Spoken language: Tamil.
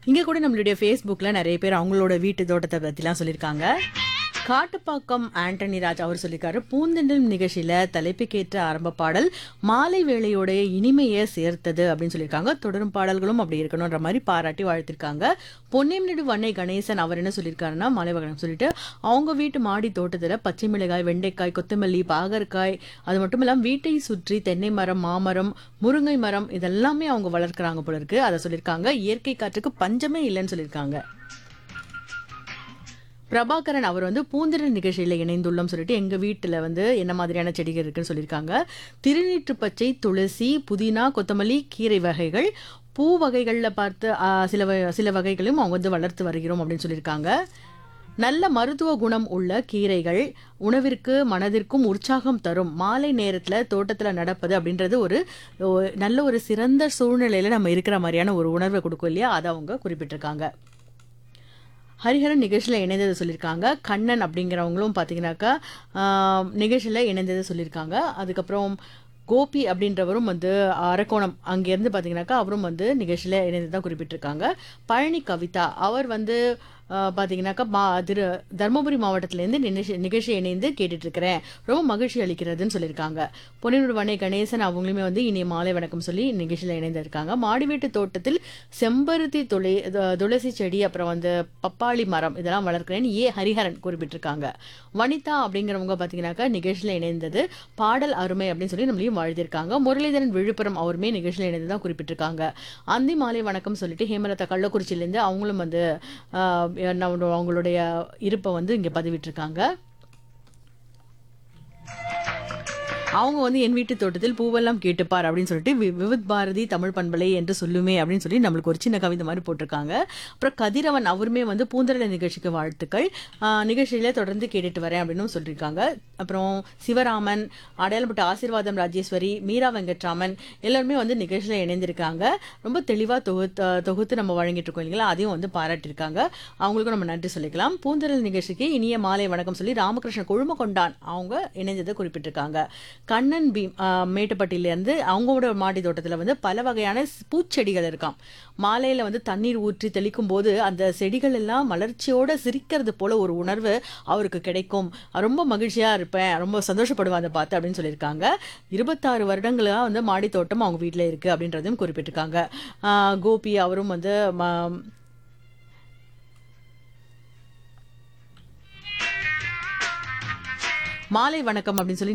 இங்க கூட நம்மளுடைய ஃபேஸ்புக்ல நிறைய பேர் அவங்களோட வீட்டு தோட்டத்தை பத்திலாம் சொல்லியிருக்காங்க காட்டுப்பாக்கம் ஆண்டனி ராஜ் அவர் சொல்லியிருக்காரு பூந்தெண்டல் நிகழ்ச்சியில தலைப்புக்கேற்ற ஆரம்ப பாடல் மாலை வேளையோடைய இனிமையை சேர்த்தது அப்படின்னு சொல்லியிருக்காங்க தொடரும் பாடல்களும் அப்படி இருக்கணும்ன்ற மாதிரி பாராட்டி வாழ்த்திருக்காங்க பொன்னியம்நெடு வண்ணை கணேசன் அவர் என்ன சொல்லியிருக்காருன்னா மாலை வகனம் சொல்லிட்டு அவங்க வீட்டு மாடி தோட்டத்துல பச்சை மிளகாய் வெண்டைக்காய் கொத்தமல்லி பாகற்காய் அது மட்டும் இல்லாம வீட்டை சுற்றி தென்னை மரம் மாமரம் முருங்கை மரம் இதெல்லாமே அவங்க வளர்க்குறாங்க போல இருக்கு அதை சொல்லியிருக்காங்க இயற்கை காற்றுக்கு பஞ்சமே இல்லைன்னு சொல்லியிருக்காங்க பிரபாகரன் அவர் வந்து பூந்திரன் நிகழ்ச்சியில் இணைந்துள்ளோம் சொல்லிட்டு எங்க வீட்டுல வந்து என்ன மாதிரியான செடிகள் இருக்குன்னு சொல்லியிருக்காங்க திருநீற்று பச்சை துளசி புதினா கொத்தமல்லி கீரை வகைகள் பூ வகைகளில் பார்த்து ஆ, சில வ- சில வகைகளையும் அவங்க வந்து வளர்த்து வருகிறோம் அப்படின்னு சொல்லியிருக்காங்க நல்ல மருத்துவ குணம் உள்ள கீரைகள் உணவிற்கு மனதிற்கும் உற்சாகம் தரும் மாலை நேரத்துல தோட்டத்துல நடப்பது அப்படின்றது ஒரு ஒரு நல்ல ஒரு சிறந்த சூழ்நிலையில நம்ம இருக்கிற மாதிரியான ஒரு உணர்வை கொடுக்கும் இல்லையா அதை அவங்க குறிப்பிட்டிருக்காங்க ஹரிஹரன் நிகழ்ச்சியில் இணைந்ததை சொல்லியிருக்காங்க கண்ணன் அப்படிங்கிறவங்களும் பார்த்தீங்கன்னாக்கா ஆஹ், நிகழ்ச்சியில் இணைந்ததை சொல்லியிருக்காங்க அதுக்கப்புறம் கோபி அப்படின்றவரும் வந்து அரக்கோணம் அங்கேருந்து பார்த்தீங்கன்னாக்கா அவரும் வந்து நிகழ்ச்சியில் இணைந்ததாக குறிப்பிட்டிருக்காங்க பழனி கவிதா அவர் வந்து ஆஹ், பார்த்தீங்கன்னாக்கா மா திரு தருமபுரி மாவட்டத்திலேருந்து நிகழ்ச்சி நிகழ்ச்சி இணைந்து கேட்டுட்டு இருக்கிறேன் ரொம்ப மகிழ்ச்சி அளிக்கிறதுன்னு சொல்லியிருக்காங்க பொன்னியூர் வனை கணேசன் அவங்களுமே வந்து இனிய மாலை வணக்கம் சொல்லி நிகழ்ச்சியில் இணைந்திருக்காங்க மாடி வீட்டு தோட்டத்தில் செம்பருத்தி துளை து- துளசி செடி அப்புறம் வந்து பப்பாளி மரம் இதெல்லாம் வளர்க்கிறேன்னு ஏ ஹரிஹரன் குறிப்பிட்டிருக்காங்க வனிதா அப்படிங்கிறவங்க பார்த்தீங்கன்னாக்கா நிகழ்ச்சியில் இணைந்தது பாடல் அருமை அப்படின்னு சொல்லி நம்மளையும் வாழ்த்திருக்காங்க முரளிதரன் விழுப்புரம் அவருமே நிகழ்ச்சியில் இணைந்து தான் குறிப்பிட்டிருக்காங்க அந்தி மாலை வணக்கம் சொல்லிட்டு ஹேமலதா கள்ளக்குறிச்சியிலேருந்து அவங்களும் வந்து ஆஹ், நம்ம- அவங்களுடைய இருப்பை வந்து இங்கே பதிவிட்டிருக்காங்க அவங்க வந்து என் வீட்டு தோட்டத்தில் பூவெல்லாம் கேட்டுப்பார் அப்படின்னு சொல்லிட்டு வி- விவித் பாரதி தமிழ் பண்பலை என்று சொல்லுமே அப்படின்னு சொல்லி நம்மளுக்கு ஒரு சின்ன கவிதை மாதிரி போட்டிருக்காங்க அப்புறம் கதிரவன் அவருமே வந்து பூந்தரல நிகழ்ச்சிக்கு வாழ்த்துக்கள் ஆஹ் நிகழ்ச்சியில தொடர்ந்து கேட்டுட்டு வரேன் அப்படின்னு சொல்லியிருக்காங்க அப்புறம் சிவராமன் அடையாளப்பட்ட ஆசீர்வாதம் ராஜேஸ்வரி மீரா வெங்கட்ராமன் எல்லாருமே வந்து நிகழ்ச்சியில இணைந்திருக்காங்க ரொம்ப தெளிவா தொகுத்து தொகுத்து நம்ம வழங்கிட்டு இருக்கோம் இல்லைங்களா அதையும் வந்து பாராட்டியிருக்காங்க அவங்களுக்கும் நம்ம நன்றி சொல்லிக்கலாம் பூந்தரல் நிகழ்ச்சிக்கு இனிய மாலை வணக்கம் சொல்லி ராமகிருஷ்ண குழும கொண்டான் அவங்க இணைஞ்சதை குறிப்பிட்டிருக்காங்க கண்ணன் பீம் ஆஹ், மேட்டுப்பட்டியிலேருந்து அவங்களோட மாடி தோட்டத்தில் வந்து பல வகையான ஸ்- பூச்செடிகள் இருக்காம் மாலையில் வந்து தண்ணீர் ஊற்றி தெளிக்கும் போது அந்த செடிகள் எல்லாம் மலர்ச்சியோட சிரிக்கிறது போல ஒரு உணர்வு அவருக்கு கிடைக்கும் ரொம்ப மகிழ்ச்சியா இருப்பேன் ரொம்ப சந்தோஷப்படுவேன் அதை பார்த்து அப்படின்னு சொல்லியிருக்காங்க இருபத்தாறு வருடங்களா வந்து மாடி தோட்டம் அவங்க வீட்டில் இருக்கு அப்படின்றதையும் குறிப்பிட்டிருக்காங்க ஆஹ், கோபி அவரும் வந்து ம- மாலை வணக்கம் அப்படின்னு சொல்லி